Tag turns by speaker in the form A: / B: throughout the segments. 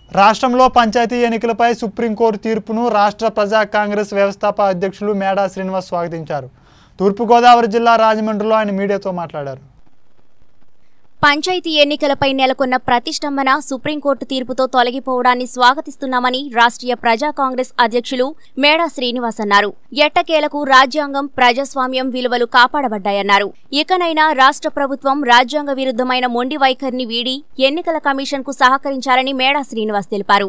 A: రాష్ట్రంలో పంచాయతీ ఎన్నికలపై సుప్రీంకోర్టు తీర్పును రాష్ట్ర ప్రజా కాంగ్రెస్ వ్యవస్థాపక అధ్యక్షులు మేడా శ్రీనివాస్ స్వాగతించారు తూర్పుగోదావరి జిల్లా రాజమండ్రిలో ఆయన మీడియాతో మాట్లాడారు
B: పంచాయతీ ఎన్నికలపై నెలకొన్న ప్రతిష్టంభన సుప్రీంకోర్టు తీర్పుతో తొలగిపోవడాన్ని స్వాగతిస్తున్నామని రాష్ట్రీయ ప్రజా కాంగ్రెస్ అధ్యక్షులు మేడా శ్రీనివాస్ అన్నారు ఎట్టకేలకు రాజ్యాంగం ప్రజాస్వామ్యం విలువలు కాపాడబడ్డాయన్నారు ఇకనైనా రాష్ట్ర ప్రభుత్వం రాజ్యాంగ విరుద్ధమైన మొండి వైఖరిని వీడి ఎన్నికల కమిషన్కు సహకరించాలని మేడా శ్రీనివాస్ తెలిపారు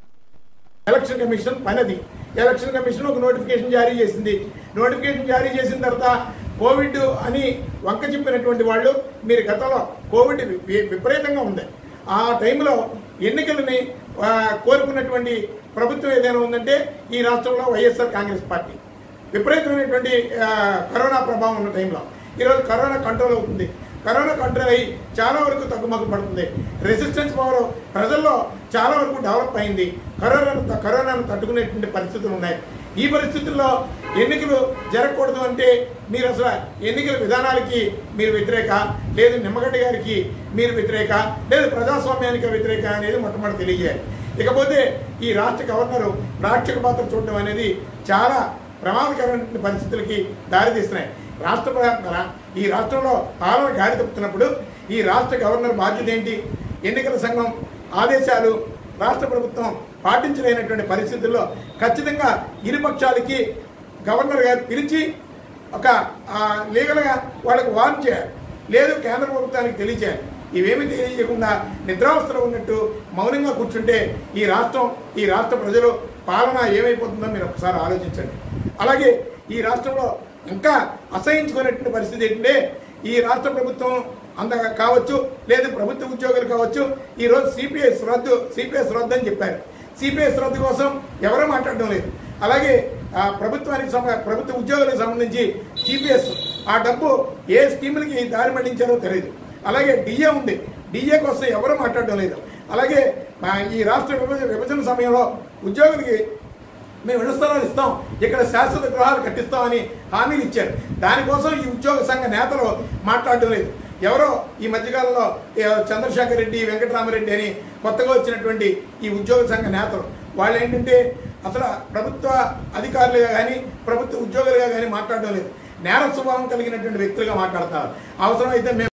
C: ఎలక్షన్ కమిషన్ పనది ఎలక్షన్ కమిషన్ ఒక నోటిఫికేషన్ జారీ చేసింది నోటిఫికేషన్ జారీ చేసిన తర్వాత కోవిడ్ అని వంక చెప్పినటువంటి వాళ్ళు మీరు గతంలో కోవిడ్ వి- విపరీతంగా ఉంది ఆ టైంలో ఎన్నికలని ఆ, కోరుకున్నటువంటి ప్రభుత్వం ఏదైనా ఉందంటే ఈ రాష్ట్రంలో వైఎస్ఆర్ కాంగ్రెస్ పార్టీ విపరీతమైనటువంటి ఆ, కరోనా ప్రభావం ఉన్న టైంలో ఈరోజు కరోనా కంట్రోల్ అవుతుంది కరోనా కంట్రోల్ అయ్యి చాలా వరకు తగ్గుమగ్గు పడుతుంది రెసిస్టెన్స్ పవర్ ప్రజల్లో చాలా వరకు డెవలప్ అయింది కరోనాను కరోనాను తట్టుకునేటువంటి పరిస్థితులు ఉన్నాయి ఈ పరిస్థితుల్లో ఎన్నికలు జరగకూడదు అంటే మీరు అసలు ఎన్నికల విధానాలకి మీరు వ్యతిరేక లేదు నిమ్మగడ్డ గారికి మీరు వ్యతిరేక లేదు ప్రజాస్వామ్యానికి వ్యతిరేక అనేది మొట్టమొదటి తెలియజేయాలి ఇకపోతే ఈ రాష్ట్ర గవర్నరు రాక్షక పాత్ర చూడడం అనేది చాలా ప్రమాదకరమైన పరిస్థితులకి దారితీస్తున్నాయి రాష్ట్ర ప్ర- రా- ఈ రాష్ట్రంలో పాలన గాడి తప్పుతున్నప్పుడు ఈ రాష్ట్ర గవర్నర్ బాధ్యత ఏంటి ఎన్నికల సంఘం ఆదేశాలు రాష్ట్ర ప్రభుత్వం పాటించలేనటువంటి పరిస్థితుల్లో ఖచ్చితంగా ఇరు పక్షాలకి గవర్నర్ గారు పిలిచి ఒక ఆ, లీగల్గా వాళ్ళకి వార్న్ చేయాలి లేదు కేంద్ర ప్రభుత్వానికి తెలియచేయాలి ఇవేమీ తెలియజేయకుండా నిద్రావస్థలో ఉన్నట్టు మౌనంగా కూర్చుంటే ఈ రాష్ట్రం ఈ రాష్ట్ర ప్రజలు పాలన ఏమైపోతుందో మీరు ఒకసారి ఆలోచించండి అలాగే ఈ రాష్ట్రంలో ఇంకా అసహించుకునేటువంటి పరిస్థితి ఏంటంటే ఈ రాష్ట్ర ప్రభుత్వం అంత కావచ్చు లేదు ప్రభుత్వ ఉద్యోగులు కావచ్చు ఈరోజు సిపిఎస్ రద్దు సిపిఎస్ రద్దు అని చెప్పారు సిపిఎస్ రద్దు కోసం ఎవరూ మాట్లాడడం లేదు అలాగే ఆ ప్రభుత్వానికి సంబ ప్రభుత్వ ఉద్యోగులకు సంబంధించి సిపిఎస్ ఆ డబ్బు ఏ స్కీములకి దారి మళ్లించారో తెలియదు అలాగే డిఏ ఉంది డిఏ కోసం ఎవరూ మాట్లాడడం లేదు అలాగే మా ఈ రాష్ట్ర విభజన విభజన సమయంలో ఉద్యోగులకి మేము ఇళ్ల స్థలాలు ఇస్తాం ఇక్కడ శాశ్వత గృహాలు కట్టిస్తామని హామీలు ఇచ్చారు దానికోసం ఈ ఉద్యోగ సంఘ నేతలు మాట్లాడడం లేదు ఎవరో ఈ మధ్యకాలంలో ఏ, చంద్రశేఖర్ రెడ్డి వెంకటరామరెడ్డి అని కొత్తగా వచ్చినటువంటి ఈ ఉద్యోగ సంఘ నేతలు వాళ్ళు ఏంటంటే అసలు ప్రభుత్వ అధికారులుగా కానీ ప్రభుత్వ ఉద్యోగులుగా కానీ మాట్లాడడం లేదు నేర స్వభావం కలిగినటువంటి వ్యక్తులుగా మాట్లాడతారు అవసరమైతే మేము